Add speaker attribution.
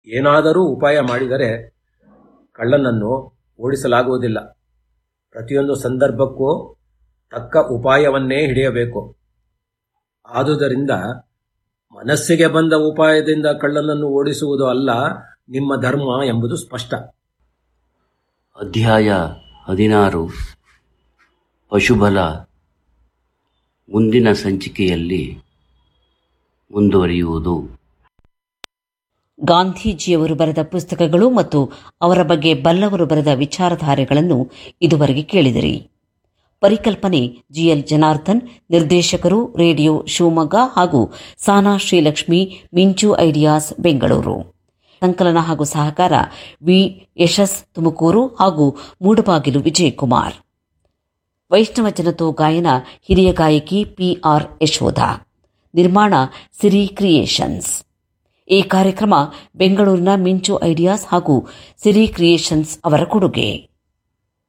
Speaker 1: ಏನಾದರೂ ಉಪಾಯ ಮಾಡಿದರೆ ಕಳ್ಳನನ್ನು ಓಡಿಸಲಾಗುವುದಿಲ್ಲ ಪ್ರತಿಯೊಂದು ಸಂದರ್ಭಕ್ಕೂ ತಕ್ಕ ಉಪಾಯವನ್ನೇ ಹಿಡಿಯಬೇಕು ಆದುದರಿಂದ ಮನಸ್ಸಿಗೆ ಬಂದ ಉಪಾಯದಿಂದ ಕಳ್ಳನನ್ನು ಓಡಿಸುವುದು ಅಲ್ಲ ನಿಮ್ಮ ಧರ್ಮ ಎಂಬುದು ಸ್ಪಷ್ಟ
Speaker 2: ಅಧ್ಯಾಯ ಹದಿನಾರು ಪಶುಬಲ ಮುಂದಿನ ಸಂಚಿಕೆಯಲ್ಲಿ ಮುಂದುವರಿಯುವುದು
Speaker 3: ಗಾಂಧೀಜಿಯವರು ಬರೆದ ಪುಸ್ತಕಗಳು ಮತ್ತು ಅವರ ಬಗ್ಗೆ ಬಲ್ಲವರು ಬರೆದ ವಿಚಾರಧಾರೆಗಳನ್ನು ಇದುವರೆಗೆ ಕೇಳಿದಿರಿ ಪರಿಕಲ್ಪನೆ ಜಿಎಲ್ ಜನಾರ್ದನ್ ನಿರ್ದೇಶಕರು ರೇಡಿಯೋ ಶಿವಮೊಗ್ಗ ಹಾಗೂ ಸಾನಾ ಶ್ರೀಲಕ್ಷ್ಮಿ ಮಿಂಚು ಐಡಿಯಾಸ್ ಬೆಂಗಳೂರು ಸಂಕಲನ ಹಾಗೂ ಸಹಕಾರ ವಿ ಯಶಸ್ ತುಮಕೂರು ಹಾಗೂ ಮೂಡಬಾಗಿಲು ವಿಜಯಕುಮಾರ್ ವೈಷ್ಣವ ಜನತೋ ಗಾಯನ ಹಿರಿಯ ಗಾಯಕಿ ಪಿಆರ್ ಯಶೋಧ ನಿರ್ಮಾಣ ಸಿರಿ ಕ್ರಿಯೇಷನ್ಸ್ ಈ ಕಾರ್ಯಕ್ರಮ ಬೆಂಗಳೂರಿನ ಮಿಂಚು ಐಡಿಯಾಸ್ ಹಾಗೂ ಸಿರಿ ಕ್ರಿಯೇಷನ್ಸ್ ಅವರ ಕೊಡುಗೆ